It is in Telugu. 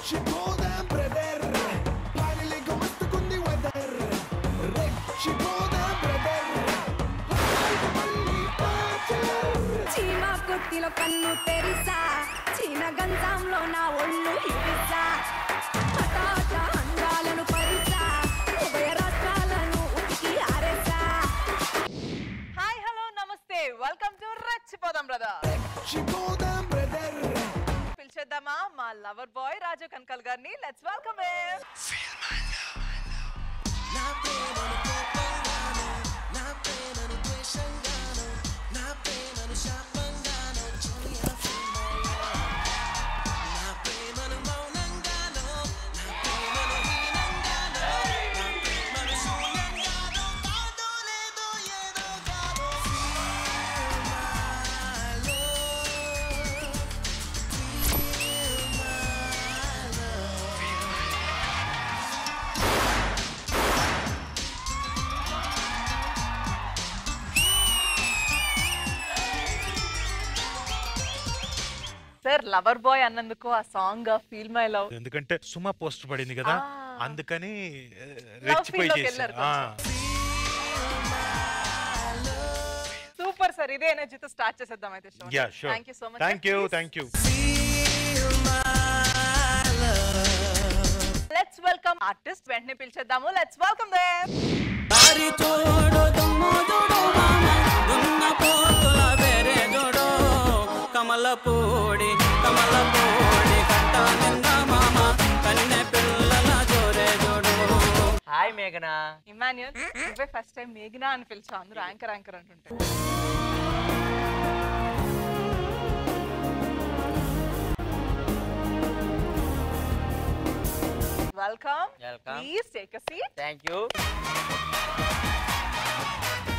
రెచ్చిపోదాం బ్రదర్ ప్లానిలేక మస్తుకుంది వెదర్ రెచ్చిపోదాం బ్రదర్ మళ్ళీ టార్చర్ చీమ కుర్తిలో కన్ను తెరిసా చీన గంధంలో నా ఒళ్ళు ఇరిసా హఠాట అందాలను పరిసా ఉభయ రాష్ట్రాలను ఉతికి ఆరేసా hi hello namaste welcome to రచ్చిపోదాం బ్రదర్ రెచ్చిపోదాం బ్రదర్ పిలిచేద్దామా మా లవర్ బాయ్ రాజు కనకల్ గారిని లెట్స్ వెల్కమ్ నా ప్రేమను కోపంగాను నా ప్రేమను ద్వేషంగాను నా ప్రేమను శాపంగాను చూయ నా ప్రేమను మౌనంగాను నా ప్రేమను హీనంగాను నా ప్రేమను శూన్యంగాను కాదో లేదో ఏదో కాదో Feel my love. Feel my love. Sir lover boy అన్నందుకు ఆ సాంగ్ ఫీల్ మై లవ్ ఎందుకంటే సుమ పోస్ట్ పడింది కదా ఆ. అందుకని ఆ, Love రెచ్చిపోయి feel లోకి చేశాను వెళ్ళారు ఆ. సూపర్ సార్ ఇదే ఎనర్జీతో స్టార్ట్ చేసేద్దాం అయితే show yeah sure thank you so much thank you thank you let's welcome artist వెంటనే పిలిచేద్దాము లెట్స్ వెల్కమ్ దే దారి తోడు దుమ్ము దుడు మామ దున్న పోతుల బెరే జోడు కమల పూడి కమల పూడి కట్ట నింద మామ కన్నె పిల్లల జోరే జోడు హాయ్ మేఘనా ఇమాన్యుల్ నువ్వే ఫస్ట్ టైం మేఘనా అని పిలిచావు అందరూ యాంకర్ యాంకర్ అంటుంటే welcome Welcome. Please take a seat thank you